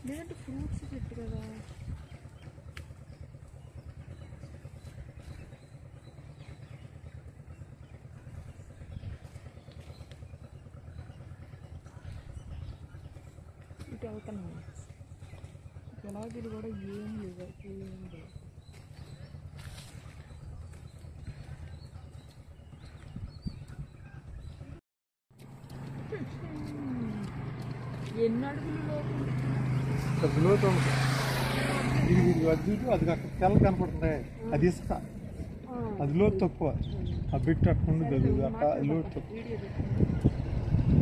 లేదంటే ఫ్రూట్స్ చెట్టు కదా ఇటు వెళ్తున్నాను ఎలాగిరి కూడా ఏం లేదు ఏం లేదు ఎన్ని అడుగులు లోపు పెద్ద లోతు ఉంది. ఇది ఇది అది చూడు, అది అక్కడ తెల్ల కనపడుతుంది అది ఇసుక ఆ, అది లోతు తక్కువ ఆ బిట్ అక్కడ ఉండదు అది అక్కడ లోతు తక్కువ వీడియో పెట్టు.